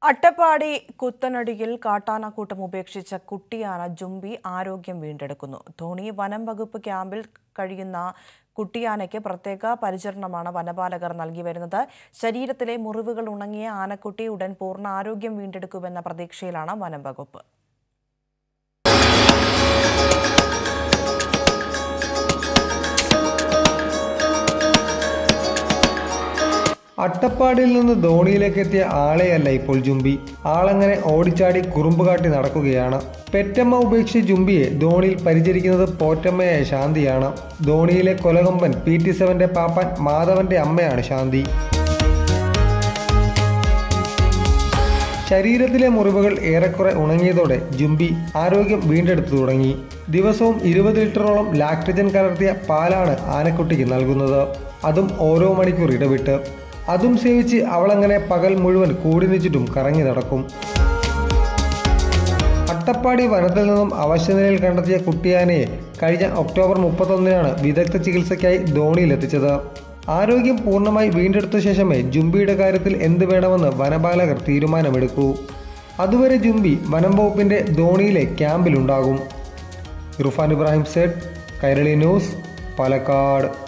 അട്ടപ്പാടി കുത്തനടിയിൽ കാട്ടാനക്കൂട്ടം ഉപേക്ഷിച്ച കുട്ടിയാന ജുംബി ആരോഗ്യം വീണ്ടെടുക്കുന്നു ധോണി വനം വകുപ്പ് ക്യാമ്പിൽ കഴിയുന്ന കുട്ടിയാനയ്ക്ക് പ്രത്യേക പരിചരണമാണ് വനപാലകർ നൽകി വരുന്നത് ശരീരത്തിലെ മുറിവുകൾ ഉണങ്ങിയ ആനക്കുട്ടി ഉടൻ പൂർണ്ണ ആരോഗ്യം വീണ്ടെടുക്കുമെന്ന പ്രതീക്ഷയിലാണ് വനം വകുപ്പ് അട്ടപ്പാടിയിൽ നിന്ന് ധോണിയിലേക്ക് എത്തിയ ആളെയല്ല ഇപ്പോൾ ജുംബി ആളങ്ങനെ ഓടിച്ചാടി കുറുമ്പ് കാട്ടി നടക്കുകയാണ് പെറ്റമ്മ ഉപേക്ഷിച്ച് ജുംബിയെ ധോണിയിൽ പരിചരിക്കുന്നത് പോറ്റമ്മയായ ശാന്തിയാണ് ധോണിയിലെ കൊലകൊമ്പൻ പി ടി സെവന്റെ പാപ്പാൻ മാധവന്റെ അമ്മയാണ് ശാന്തി ശരീരത്തിലെ മുറിവുകൾ ഏറെക്കുറെ ഉണങ്ങിയതോടെ ജുംബി ആരോഗ്യം വീണ്ടെടുത്തു തുടങ്ങി ദിവസവും ഇരുപത് ലിറ്ററോളം ലാക്ടജൻ കലർത്തിയ പാലാണ് ആനക്കുട്ടിക്ക് നൽകുന്നത് അതും ഓരോ മണിക്കൂർ ഇടവിട്ട് അതും സേവിച്ച് അവളങ്ങനെ പകൽ മുഴുവൻ കൂടിനു ചുറ്റും കറങ്ങി നടക്കും അട്ടപ്പാടി വനത്തിൽ നിന്നും അവശനിലയിൽ കണ്ടെത്തിയ കുട്ടിയാനയെ കഴിഞ്ഞ ഒക്ടോബർ മുപ്പത്തൊന്നിനാണ് വിദഗ്ധ ചികിത്സയ്ക്കായി ധോണിയിലെത്തിച്ചത് ആരോഗ്യം പൂർണ്ണമായി വീണ്ടെടുത്ത ശേഷമേ ജുംബിയുടെ കാര്യത്തിൽ എന്ത് വേണമെന്ന് വനപാലകർ തീരുമാനമെടുക്കൂ അതുവരെ ജുംബി വനം വകുപ്പിന്റെ ധോണിയിലെ ക്യാമ്പിലുണ്ടാകും ഇർഫാൻ ഇബ്രാഹിം സെഡ് കൈരളി ന്യൂസ് പാലക്കാട്